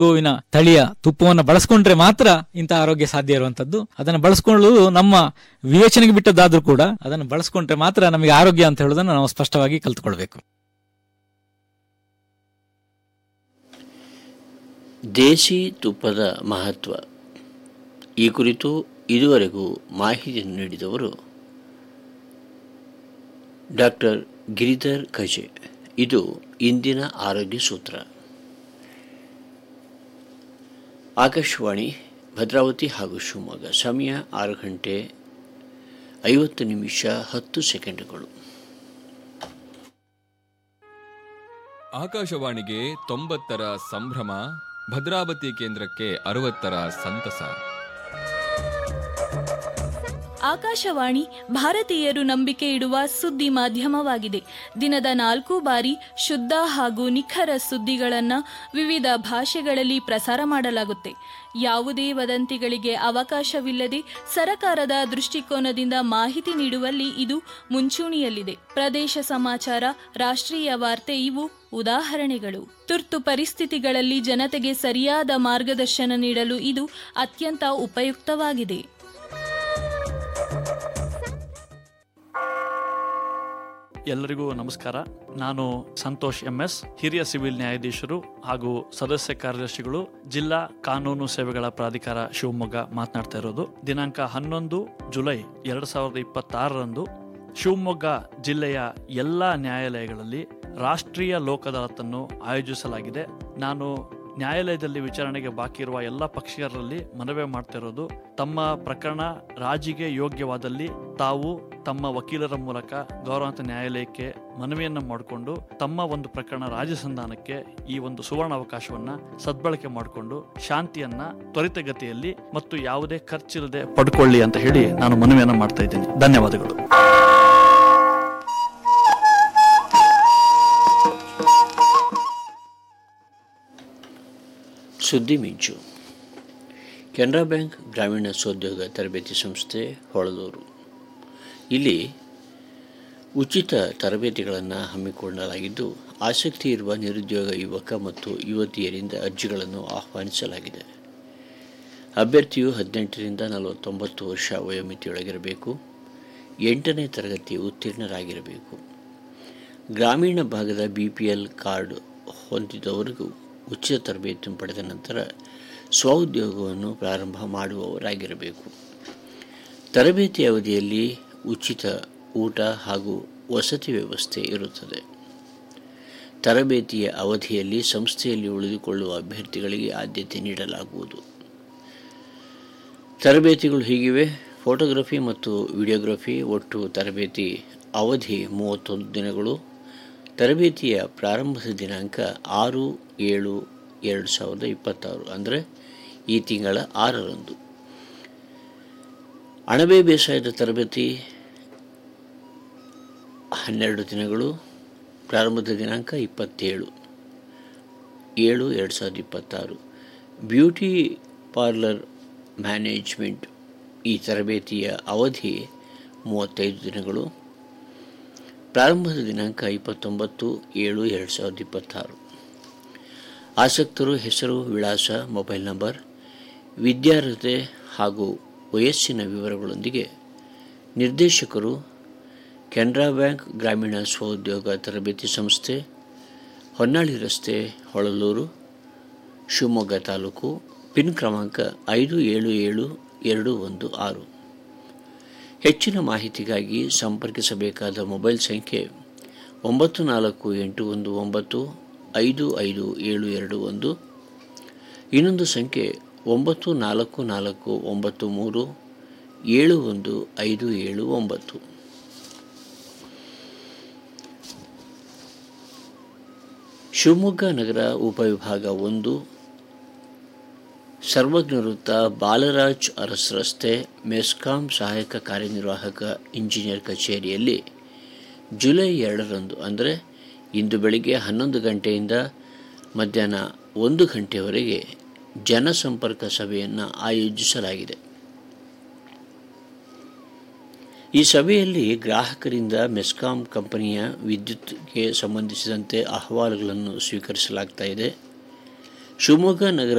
ಗೋವಿನ ತಳಿಯ ತುಪ್ಪವನ್ನು ಬಳಸ್ಕೊಂಡ್ರೆ ಮಾತ್ರ ಇಂತಹ ಆರೋಗ್ಯ ಸಾಧ್ಯ ಇರುವಂತದ್ದು ಅದನ್ನು ಬಳಸ್ಕೊಳ್ಳುವುದು ನಮ್ಮ ವಿವೇಚನೆಗೆ ಬಿಟ್ಟದ್ದಾದ್ರೂ ಕೂಡ ಅದನ್ನು ಬಳಸ್ಕೊಂಡ್ರೆ ಮಾತ್ರ ನಮಗೆ ಆರೋಗ್ಯ ಅಂತ ಹೇಳೋದನ್ನು ನಾವು ಸ್ಪಷ್ಟವಾಗಿ ಕಲ್ತ್ಕೊಳ್ಬೇಕು ದೇಸಿ ತುಪ್ಪದ ಮಹತ್ವ ಈ ಕುರಿತು ಇದುವರೆಗೂ ಮಾಹಿತಿಯನ್ನು ನೀಡಿದವರು ಡಾಕ್ಟರ್ ಗಿರಿಧರ್ ಖಜೆ ಇದು ಇಂದಿನ ಆರೋಗ್ಯ ಸೂತ್ರ ಆಕಾಶವಾಣಿ ಭದ್ರಾವತಿ ಹಾಗೂ ಶಿವಮೊಗ್ಗ ಸಮಯ ಆರು ಗಂಟೆ ಐವತ್ತು ನಿಮಿಷ ಹತ್ತು ಸೆಕೆಂಡುಗಳು ಆಕಾಶವಾಣಿಗೆ ತೊಂಬತ್ತರ ಸಂಭ್ರಮ ಭದ್ರಾವತಿ ಕೇಂದ್ರಕ್ಕೆ ಅರವತ್ತರ ಸಂತಸ ಆಕಾಶವಾಣಿ ಭಾರತೀಯರು ನಂಬಿಕೆ ಇಡುವ ಸುದ್ದಿ ಮಾಧ್ಯಮವಾಗಿದೆ ದಿನದ ನಾಲ್ಕು ಬಾರಿ ಶುದ್ಧ ಹಾಗೂ ನಿಖರ ಸುದ್ದಿಗಳನ್ನು ವಿವಿಧ ಭಾಷೆಗಳಲ್ಲಿ ಪ್ರಸಾರ ಮಾಡಲಾಗುತ್ತೆ ಯಾವುದೇ ವದಂತಿಗಳಿಗೆ ಅವಕಾಶವಿಲ್ಲದೆ ಸರಕಾರದ ದೃಷ್ಟಿಕೋನದಿಂದ ಮಾಹಿತಿ ನೀಡುವಲ್ಲಿ ಇದು ಮುಂಚೂಣಿಯಲ್ಲಿದೆ ಪ್ರದೇಶ ಸಮಾಚಾರ ರಾಷ್ಟ್ರೀಯ ವಾರ್ತೆ ಇವು ಉದಾಹರಣೆಗಳು ತುರ್ತು ಪರಿಸ್ಥಿತಿಗಳಲ್ಲಿ ಜನತೆಗೆ ಸರಿಯಾದ ಮಾರ್ಗದರ್ಶನ ನೀಡಲು ಇದು ಅತ್ಯಂತ ಉಪಯುಕ್ತವಾಗಿದೆ ಎಲ್ಲರಿಗೂ ನಮಸ್ಕಾರ ನಾನು ಸಂತೋಷ್ ಎಂಎಸ್ ಹಿರಿಯ ಸಿವಿಲ್ ನ್ಯಾಯಾಧೀಶರು ಹಾಗೂ ಸದಸ್ಯ ಕಾರ್ಯದರ್ಶಿಗಳು ಜಿಲ್ಲಾ ಕಾನೂನು ಸೇವೆಗಳ ಪ್ರಾಧಿಕಾರ ಶಿವಮೊಗ್ಗ ಮಾತನಾಡ್ತಾ ಇರೋದು ದಿನಾಂಕ ಹನ್ನೊಂದು ಜುಲೈ ಎರಡ್ ಸಾವಿರದ ಇಪ್ಪತ್ತಾರರಂದು ಶಿವಮೊಗ್ಗ ಜಿಲ್ಲೆಯ ಎಲ್ಲ ನ್ಯಾಯಾಲಯಗಳಲ್ಲಿ ರಾಷ್ಟ್ರೀಯ ಲೋಕ ಅದಾಲತನ್ನು ಆಯೋಜಿಸಲಾಗಿದೆ ನಾನು ನ್ಯಾಯಾಲಯದಲ್ಲಿ ವಿಚಾರಣೆಗೆ ಬಾಕಿ ಇರುವ ಎಲ್ಲ ಪಕ್ಷೀಯರಲ್ಲಿ ಮನವಿ ಮಾಡ್ತಿರೋದು ತಮ್ಮ ಪ್ರಕರಣ ರಾಜಿಗೆ ಯೋಗ್ಯವಾದಲ್ಲಿ ತಾವು ತಮ್ಮ ವಕೀಲರ ಮೂಲಕ ಗೌರವಾಂತ ನ್ಯಾಯಾಲಯಕ್ಕೆ ಮನವಿಯನ್ನ ಮಾಡಿಕೊಂಡು ತಮ್ಮ ಒಂದು ಪ್ರಕರಣ ರಾಜ್ಯ ಸಂಧಾನಕ್ಕೆ ಈ ಒಂದು ಸುವರ್ಣ ಅವಕಾಶವನ್ನ ಸದ್ಬಳಕೆ ಮಾಡಿಕೊಂಡು ಶಾಂತಿಯನ್ನ ತ್ವರಿತಗತಿಯಲ್ಲಿ ಮತ್ತು ಯಾವುದೇ ಖರ್ಚಿಲ್ಲದೆ ಪಡ್ಕೊಳ್ಳಿ ಅಂತ ಹೇಳಿ ನಾನು ಮನವಿಯನ್ನ ಮಾಡ್ತಾ ಇದ್ದೀನಿ ಧನ್ಯವಾದಗಳು ಸುದ್ದಿ ಮಿಂಚು ಕೆನರಾ ಬ್ಯಾಂಕ್ ಗ್ರಾಮೀಣ ಸ್ವೋದ್ಯೋಗ ತರಬೇತಿ ಸಂಸ್ಥೆ ಹೊಳಲೂರು ಇಲ್ಲಿ ಉಚಿತ ತರಬೇತಿಗಳನ್ನು ಹಮ್ಮಿಕೊಳ್ಳಲಾಗಿದ್ದು ಆಸಕ್ತಿ ಇರುವ ನಿರುದ್ಯೋಗ ಯುವಕ ಮತ್ತು ಯುವತಿಯರಿಂದ ಅರ್ಜಿಗಳನ್ನು ಆಹ್ವಾನಿಸಲಾಗಿದೆ ಅಭ್ಯರ್ಥಿಯು ಹದಿನೆಂಟರಿಂದ ನಲವತ್ತೊಂಬತ್ತು ವರ್ಷ ವಯೋಮಿತಿಯೊಳಗಿರಬೇಕು ಎಂಟನೇ ತರಗತಿ ಉತ್ತೀರ್ಣರಾಗಿರಬೇಕು ಗ್ರಾಮೀಣ ಭಾಗದ ಬಿ ಪಿ ಎಲ್ ಕಾರ್ಡ್ ಹೊಂದಿದವರಿಗೂ ಉಚಿತ ತರಬೇತಿ ಪಡೆದ ನಂತರ ಸ್ವಉದ್ಯೋಗವನ್ನು ಪ್ರಾರಂಭ ಮಾಡುವವರಾಗಿರಬೇಕು ತರಬೇತಿ ಅವಧಿಯಲ್ಲಿ ಉಚಿತ ಊಟ ಹಾಗೂ ವಸತಿ ವ್ಯವಸ್ಥೆ ಇರುತ್ತದೆ ತರಬೇತಿಯ ಅವಧಿಯಲ್ಲಿ ಸಂಸ್ಥೆಯಲ್ಲಿ ಉಳಿದುಕೊಳ್ಳುವ ಅಭ್ಯರ್ಥಿಗಳಿಗೆ ಆದ್ಯತೆ ನೀಡಲಾಗುವುದು ತರಬೇತಿಗಳು ಹೀಗಿವೆ ಫೋಟೋಗ್ರಫಿ ಮತ್ತು ವಿಡಿಯೋಗ್ರಫಿ ಒಟ್ಟು ತರಬೇತಿ ಅವಧಿ ಮೂವತ್ತೊಂದು ದಿನಗಳು ತರಬೇತಿಯ ಪ್ರಾರಂಭದ ದಿನಾಂಕ ಆರು ಏಳು ಎರಡು ಸಾವಿರದ ಇಪ್ಪತ್ತಾರು ಅಂದರೆ ಈ ತಿಂಗಳ ಆರರಂದು ಅಣಬೆ ಬೇಸಾಯದ ತರಬೇತಿ ಹನ್ನೆರಡು ದಿನಗಳು ಪ್ರಾರಂಭದ ದಿನಾಂಕ ಇಪ್ಪತ್ತೇಳು ಏಳು ಎರಡು ಸಾವಿರದ ಇಪ್ಪತ್ತಾರು ಬ್ಯೂಟಿ ಪಾರ್ಲರ್ ಮ್ಯಾನೇಜ್ಮೆಂಟ್ ಈ ತರಬೇತಿಯ ಅವಧಿ ಮೂವತ್ತೈದು ದಿನಗಳು ಪ್ರಾರಂಭದ ದಿನಾಂಕ ಇಪ್ಪತ್ತೊಂಬತ್ತು ಏಳು ಎರಡು ಸಾವಿರದ ಇಪ್ಪತ್ತಾರು ಆಸಕ್ತರು ಹೆಸರು ವಿಳಾಸ ಮೊಬೈಲ್ ನಂಬರ್ ವಿದ್ಯಾರ್ಹತೆ ಹಾಗೂ ವಯಸ್ಸಿನ ವಿವರಗಳೊಂದಿಗೆ ನಿರ್ದೇಶಕರು ಕೆನರಾ ಬ್ಯಾಂಕ್ ಗ್ರಾಮೀಣ ಸ್ವಉದ್ಯೋಗ ತರಬೇತಿ ಸಂಸ್ಥೆ ಹೊನ್ನಾಳಿ ರಸ್ತೆ ಹೊಳಲೂರು ಶಿವಮೊಗ್ಗ ತಾಲೂಕು ಪಿನ್ ಕ್ರಮಾಂಕ ಐದು ಏಳು ಏಳು ಎರಡು ಒಂದು ಆರು ಹೆಚ್ಚಿನ ಮಾಹಿತಿಗಾಗಿ ಸಂಪರ್ಕಿಸಬೇಕಾದ ಮೊಬೈಲ್ ಸಂಖ್ಯೆ ಒಂಬತ್ತು ನಾಲ್ಕು ಎಂಟು ಒಂದು ಒಂಬತ್ತು ಐದು ಐದು ಏಳು ಎರಡು ಒಂದು ಇನ್ನೊಂದು ಸಂಖ್ಯೆ ಒಂಬತ್ತು ನಾಲ್ಕು ನಾಲ್ಕು ಒಂಬತ್ತು ಮೂರು ಏಳು ಒಂದು ಐದು ಏಳು ಒಂಬತ್ತು ಶಿವಮೊಗ್ಗ ನಗರ ಉಪವಿಭಾಗ ಒಂದು ಸರ್ವಜ್ಞ ವೃತ್ತ ಬಾಲರಾಜ್ ಅರಸ್ ರಸ್ತೆ ಮೆಸ್ಕಾಂ ಸಹಾಯಕ ಕಾರ್ಯನಿರ್ವಾಹಕ ಇಂಜಿನಿಯರ್ ಕಚೇರಿಯಲ್ಲಿ ಜುಲೈ ಎರಡರಂದು ಅಂದರೆ ಇಂದು ಬೆಳಿಗ್ಗೆ ಹನ್ನೊಂದು ಗಂಟೆಯಿಂದ ಮಧ್ಯಾಹ್ನ ಒಂದು ಗಂಟೆಯವರೆಗೆ ಜನಸಂಪರ್ಕ ಸಭೆಯನ್ನು ಆಯೋಜಿಸಲಾಗಿದೆ ಈ ಸಭೆಯಲ್ಲಿ ಗ್ರಾಹಕರಿಂದ ಮೆಸ್ಕಾಂ ಕಂಪನಿಯ ವಿದ್ಯುತ್ಗೆ ಸಂಬಂಧಿಸಿದಂತೆ ಅಹವಾಲುಗಳನ್ನು ಸ್ವೀಕರಿಸಲಾಗ್ತಾ ಇದೆ ಶಿವಮೊಗ್ಗ ನಗರ